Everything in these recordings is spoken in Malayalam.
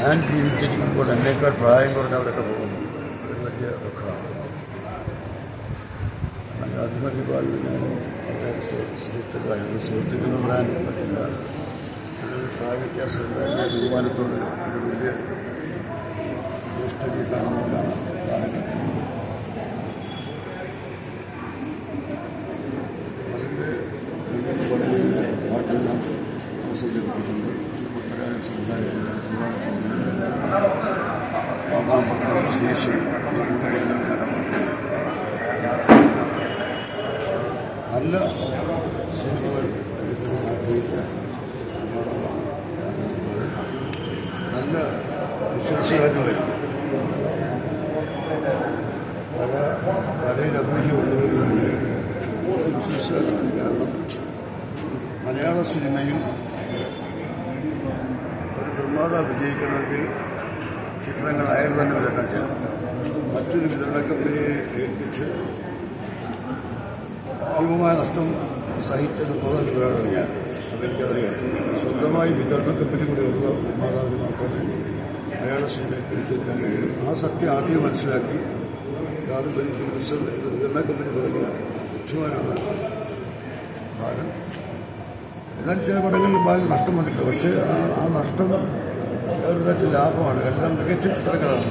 ഞാൻ ജീവിച്ചിരിക്കുമ്പോൾ എന്നേക്കാൾ പ്രായം കുറഞ്ഞവരൊക്കെ പോകുന്നു അതൊരു വലിയ ദുഃഖമാണ് ഗാന്ധിമതി ബാലിന് ഞാനും അദ്ദേഹത്തെ സുഹൃത്തുക്കളായിരുന്നു സുഹൃത്തുക്കളെന്ന് പറയാൻ പറ്റില്ല ഒരു പ്രായ വ്യത്യാസമുണ്ട് എൻ്റെ തീരുമാനത്തോട് ഒരു വലിയ ജ്യേഷ്ഠതയെ കാണുന്നില്ലാണ് കാലഘട്ടം അതിൻ്റെ ഇതിൻ്റെ വളരെ പാട്ടിൽ നാം ആസ്വദിച്ചിട്ടുണ്ട് മലയാളം സംവിധാനം ശേഷം നല്ല സിനിമകൾ എടുക്കാൻ ആഗ്രഹിച്ച ആളാണ്. നല്ല വിശ്വസിക്കാരന് വരും പല കലയിൽ അഭിരുചിയുള്ളവരുണ്ട് വിശ്വസിക്കാനാണ് കാരണം മലയാള സിനിമയിൽ ഒരു നിർമ്മാതാവ് വിജയിക്കണമെങ്കിൽ ചിത്രങ്ങൾ അയാൾ തന്നെ വിതരണം ചെയ്യണം മറ്റൊരു വിതരണ കമ്പനിയെ ഏൽപ്പിച്ച് ഭീമമായ നഷ്ടം സഹിച്ച നിർമ്മാതാക്കളാണ് ഞാൻ അതെനിക്കറിയാം സ്വന്തമായി വിതരണ കമ്പനി കൂടി ഉള്ള നിർമ്മാതാവിന് മാത്രമേ മലയാള സിനിമയിൽ പിടിച്ചെടുക്കാൻ കഴിയൂ ആ സത്യം ആദ്യം മനസ്സിലാക്കി യാതൊരു വിതരണ കമ്പനി തുടങ്ങിയ ബുദ്ധിമാനാണ് ബാലൻ എന്നാൽ ചില പടങ്ങളിൽ ബാലൻ നഷ്ടം വന്നിട്ടുണ്ട് പക്ഷേ ആ ആ നഷ്ടം ഒരു തരത്തിൽ ലാഭമാണ് എല്ലാം മികച്ച ചിത്രങ്ങളാണ്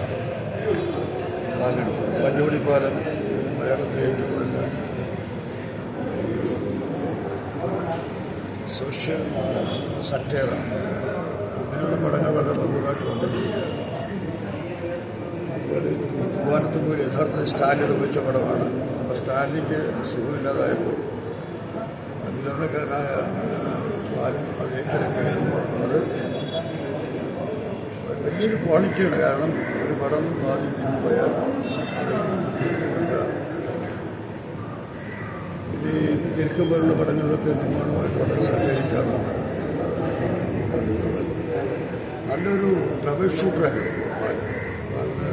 ബാലെടുത്തത് പല്ലുപടി പാലം മലയാളത്തിലെ ഏറ്റവും നല്ല സോഷ്യൽ സറ്റയറാണ് അങ്ങനെയുള്ള പടങ്ങൾ വളരെ നന്നായിട്ട് വന്നിട്ടുണ്ട് അതുപോലെ ഈ തൂവാനത്തും പോയി യഥാർത്ഥത്തിൽ സ്റ്റാലിൻ നിർമ്മിച്ച പടമാണ് അപ്പോൾ സ്റ്റാലിനിക്ക് സുഖമില്ലാതായപ്പോൾ വിതരണക്കാരനായ ബാലൻ അത് ഏറ്റെടുക്കുകയായിരുന്നു അത് വലിയൊരു ക്വാളിറ്റിയാണ് കാരണം ഒരു പടം ആദ്യം നിന്ന് പോയാൽ അത് തിരിച്ചു കൊടുക്കുക ഇത് തിരുക്കം പോലുള്ള പടങ്ങളിലൊക്കെ നിർമ്മാണമായിട്ട് വളരെ സഹകരിച്ചാണ് വന്നിട്ടുള്ളത്. നല്ലൊരു ട്രബിൾ ഷൂട്ടറായിരുന്നു ബാലൻ. ബാലന്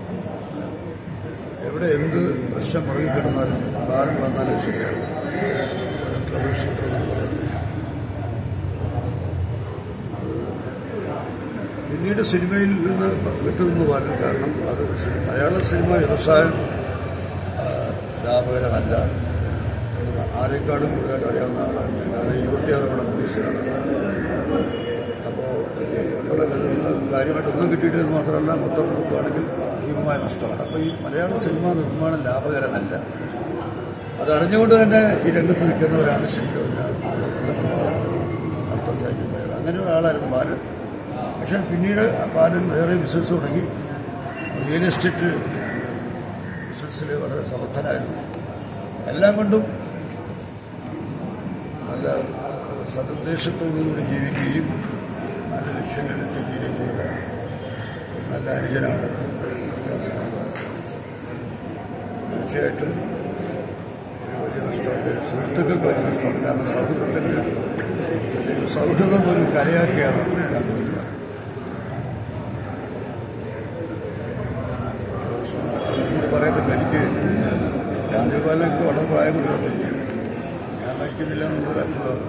എവിടെ എന്ത് പ്രശ്നം മുടങ്ങിക്കിടന്നാലും ബാലൻ വന്നാലും ശരിയാകും ട്രബിൾ ഷൂട്ടർ എന്ന് പറയുന്നത് പിന്നീട് സിനിമയിൽ നിന്ന് വിട്ടുനിന്ന് പാടില്ല കാരണം അത് സിനി- മലയാള സിനിമ വ്യവസായം ആ, ലാഭകരമല്ല എന്ന് ആരെക്കാളും കൂടുതലായിട്ട് അറിയാവുന്ന ആളാണ് ഞാൻ കാരണം ഇരുപത്തിയാറ് പടം പോലീസാണ് അപ്പോൾ ഇവിടെ കാര്യമായിട്ടൊന്നും കിട്ടിയിട്ടില്ലെന്ന് മാത്രമല്ല മൊത്തം നോക്കുകയാണെങ്കിൽ ഭീമമായ നഷ്ടമാണ് അപ്പോൾ ഈ മലയാള സിനിമ നിർമ്മാണം ലാഭകരമല്ല അതറിഞ്ഞുകൊണ്ട് തന്നെ ഈ രംഗത്ത് നിൽക്കുന്നവരാണ് ശരിക്കും അർത്ഥം സഹിക്കുന്നവർ അങ്ങനെ ഒരാളായിരുന്നു ബാലൻ പക്ഷേ പിന്നീട് ബാലൻ വേറെ ബിസിനസ് തുടങ്ങി റിയൽ എസ്റ്റേറ്റ് ബിസിനസ്സിൽ വളരെ സമർത്ഥനായിരുന്നു എല്ലാം കൊണ്ടും നല്ല സതുദ്ദേശത്തോടുകൂടി ജീവിക്കുകയും നല്ല ലക്ഷ്യങ്ങളിൽ എത്തിക്കുകയും ചെയ്ത നല്ല അനുജനാണ് തീർച്ചയായിട്ടും ഒരു വലിയ നഷ്ടമുണ്ട് സുഹൃത്തുക്കൾക്ക് വലിയ നഷ്ടമുണ്ട് കാരണം സൗഹൃദത്തിൻ്റെ സൗഹൃദം ഒരു കലയാക്കിയാണ് കാണുന്നത് അതുകൊണ്ട് പറയത്തില്ല എനിക്ക് ഗാന്ധിപാലൊക്കെ വളരെ പ്രായമുള്ളതുകൊണ്ട് എനിക്ക് ഞാൻ മരിക്കുന്നില്ല എന്നുള്ളൊരു അത്ഭുതം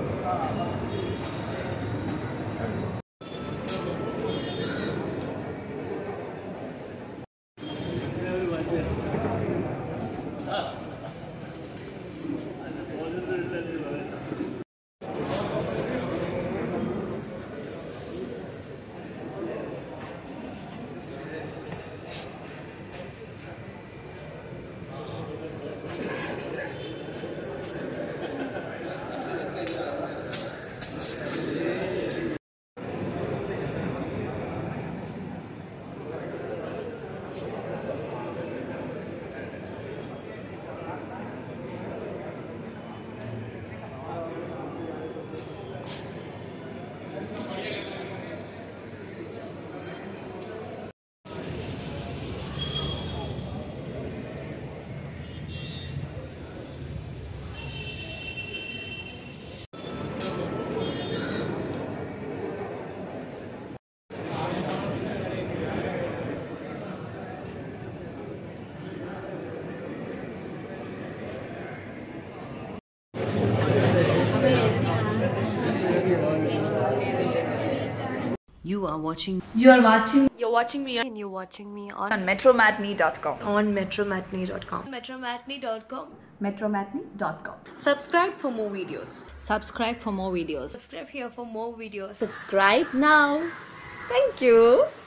You are watching You are watching You're watching me and you're watching me on, on metromatney.com. on metromatney.com. metromatney.com. metromatney.com. Subscribe for more videos. Subscribe for more videos. Subscribe here for more videos. Subscribe now. Thank you.